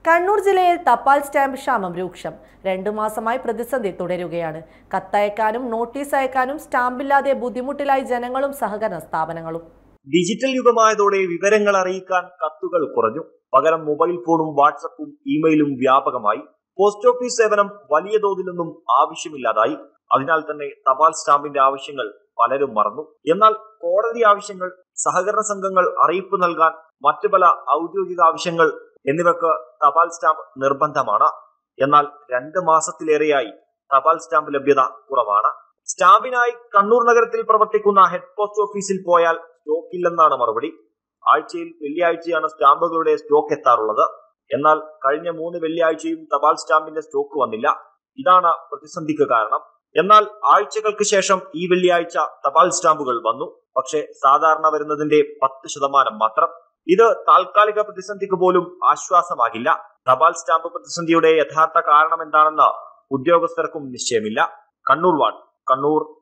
കണ്ണൂർ ജില്ലയിൽ തപാൽ സ്റ്റാമ്പ് ക്ഷാമം രൂക്ഷം രണ്ടു മാസമായി പ്രതിസന്ധി തുടരുകയാണ് കത്തയക്കാനും നോട്ടീസ് അയക്കാനും സ്റ്റാമ്പില്ലാതെ ബുദ്ധിമുട്ടിലായി ജനങ്ങളും സഹകരണ സ്ഥാപനങ്ങളും ഡിജിറ്റൽ യുഗമായതോടെ വിവരങ്ങൾ അറിയിക്കാൻ കത്തുകൾ കുറഞ്ഞു പകരം മൊബൈൽ ഫോണും വാട്സപ്പും ഇമെയിലും വ്യാപകമായി പോസ്റ്റ് ഓഫീസ് സേവനം വലിയ തോതിലൊന്നും ആവശ്യമില്ലാതായി അതിനാൽ തന്നെ തപാൽ സ്റ്റാമ്പിന്റെ ആവശ്യങ്ങൾ പലരും മറന്നു എന്നാൽ കോടതി ആവശ്യങ്ങൾ സഹകരണ സംഘങ്ങൾ അറിയിപ്പ് നൽകാൻ മറ്റു പല ഔദ്യോഗിക ആവശ്യങ്ങൾ എന്നിവക്ക് തപാൽ സ്റ്റാമ്പ് നിർബന്ധമാണ് എന്നാൽ രണ്ട് മാസത്തിലേറെയായി തപാൽ സ്റ്റാമ്പ് ലഭ്യത കുറവാണ് സ്റ്റാമ്പിനായി കണ്ണൂർ നഗരത്തിൽ പ്രവർത്തിക്കുന്ന ഹെഡ് പോസ്റ്റ് ഓഫീസിൽ പോയാൽ സ്റ്റോക്ക് ഇല്ലെന്നാണ് മറുപടി ആഴ്ചയിൽ വെള്ളിയാഴ്ചയാണ് സ്റ്റാമ്പുകളുടെ സ്റ്റോക്ക് എത്താറുള്ളത് എന്നാൽ കഴിഞ്ഞ മൂന്ന് വെള്ളിയാഴ്ചയും തപാൽ സ്റ്റാമ്പിന്റെ സ്റ്റോക്ക് വന്നില്ല ഇതാണ് പ്രതിസന്ധിക്ക് കാരണം എന്നാൽ ആഴ്ചകൾക്ക് ശേഷം ഈ വെള്ളിയാഴ്ച തപാൽ സ്റ്റാമ്പുകൾ വന്നു പക്ഷേ സാധാരണ വരുന്നതിന്റെ പത്ത് ശതമാനം മാത്രം ഇത് താൽക്കാലിക പ്രതിസന്ധിക്ക് പോലും ആശ്വാസമാകില്ല തപാൽ സ്റ്റാമ്പ് പ്രതിസന്ധിയുടെ യഥാർത്ഥ കാരണം എന്താണെന്ന് ഉദ്യോഗസ്ഥർക്കും നിശ്ചയമില്ല കണ്ണൂർ വാൺ കണ്ണൂർ